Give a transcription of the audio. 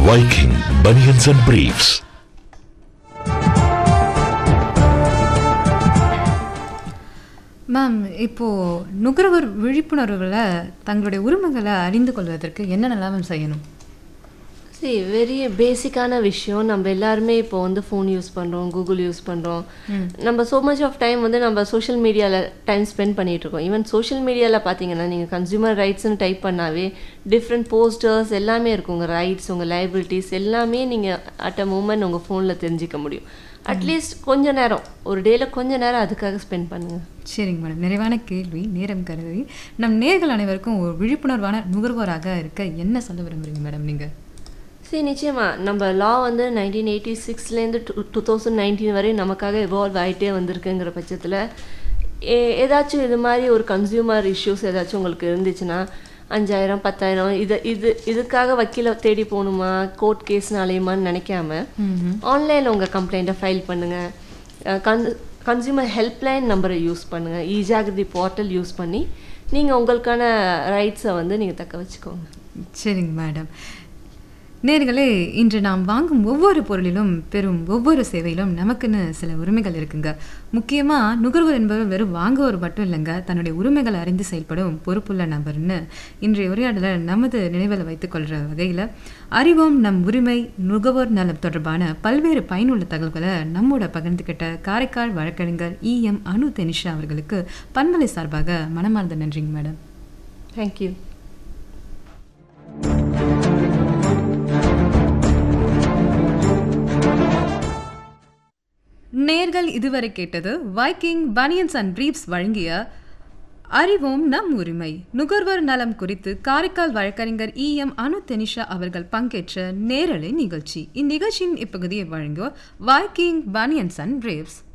Viking Bunions and Briefs. Ma'am இப்போ நுகர்வோர் விழிப்புணர்வுகளை தங்களுடைய உரிமைகளை அறிந்து கொள்வதற்கு என்னென்னலாம் மேம் செய்யணும் சரி வெரி பேசிக்கான விஷயம் நம்ம எல்லாருமே இப்போ வந்து ஃபோன் யூஸ் பண்ணுறோம் கூகுள் யூஸ் பண்ணுறோம் நம்ம so மச் ஆஃப் டைம் வந்து நம்ம சோஷியல் மீடியாவில் டைம் ஸ்பெண்ட் பண்ணிட்டு இருக்கோம் ஈவன் சோஷியல் மீடியாவில் பார்த்தீங்கன்னா நீங்கள் கன்சியூமர் ரைட்ஸ்னு டைப் பண்ணாவே டிஃப்ரெண்ட் போஸ்டர்ஸ் எல்லாமே இருக்கும் உங்கள் ரைட்ஸ் உங்கள் லைபிலிட்டிஸ் எல்லாமே நீங்கள் அட் அ மூமெண்ட் உங்கள் ஃபோனில் தெரிஞ்சிக்க முடியும் அட்லீஸ்ட் கொஞ்ச நேரம் ஒரு டேல கொஞ்ச நேரம் அதுக்காக ஸ்பெண்ட் பண்ணுங்கள் சரிங்க மேடம் நிறைவான கேள்வி நேரம் கருதி நம் நேர்கள் அனைவருக்கும் ஒரு விழிப்புணர்வான நுகர்வோராக இருக்க என்ன சொல்ல விரும்புறீங்க மேடம் நீங்க சரி நிச்சயமா நம்ம லா வந்து நைன்டீன் எயிட்டி சிக்ஸ்லேருந்து டூ டூ தௌசண்ட் நைன்டீன் வரை நமக்காக எவால்வ் ஆகிட்டே வந்திருக்குங்கிற பட்சத்தில் ஏதாச்சும் இது மாதிரி ஒரு கன்சியூமர் இஷ்யூஸ் ஏதாச்சும் உங்களுக்கு இருந்துச்சுன்னா அஞ்சாயிரம் பத்தாயிரம் இது இது இதுக்காக வக்கீலை தேடி போகணுமா கோர்ட் கேஸ்னு அலையுமான்னு நினைக்காம ஆன்லைனில் உங்கள் கம்ப்ளைண்ட்டை ஃபைல் பண்ணுங்கள் கன் கன்சியூமர் ஹெல்ப்லைன் நம்பரை யூஸ் பண்ணுங்கள் இஜாகிரதி போர்ட்டல் யூஸ் பண்ணி நீங்கள் உங்களுக்கான ரைட்ஸை வந்து நீங்கள் தக்க வச்சுக்கோங்க சரிங்க மேடம் நேர்களே இன்று நாம் வாங்கும் ஒவ்வொரு பொருளிலும் பெறும் ஒவ்வொரு சேவையிலும் நமக்குன்னு சில உரிமைகள் இருக்குங்க முக்கியமாக நுகர்வோர் என்பவர் வெறும் வாங்குவோர் மட்டும் இல்லைங்க தன்னுடைய உரிமைகளை அறிந்து செயல்படும் பொறுப்புள்ள நபர்னு இன்றைய உரையாடலை நமது நினைவில் வைத்துக் கொள்கிற வகையில் அறிவோம் நம் உரிமை நுகர்வோர் நலம் தொடர்பான பல்வேறு பயனுள்ள தகவல்களை நம்மோட பகிர்ந்துக்கிட்ட காரைக்கால் வழக்கறிஞர் இ எம் அனு தெனிஷா அவர்களுக்கு பண்பலை சார்பாக மனமார்ந்த நன்றிங்க மேடம் தேங்க்யூ நேர்கள் இதுவரை கேட்டது வைக்கிங் பனியன்ஸ் அண்ட் பிரீப்ஸ் வழங்கிய அறிவோம் நம் உரிமை நுகர்வோர் நலம் குறித்து காரைக்கால் வழக்கறிஞர் இ எம் அனு தெனிஷா அவர்கள் பங்கேற்ற நேரலை நிகழ்ச்சி இந்நிகழ்ச்சியின் இப்பகுதியை வழங்குவோர் வைக்கிங் பனியன்ஸ் அண்ட் பிரீப்ஸ்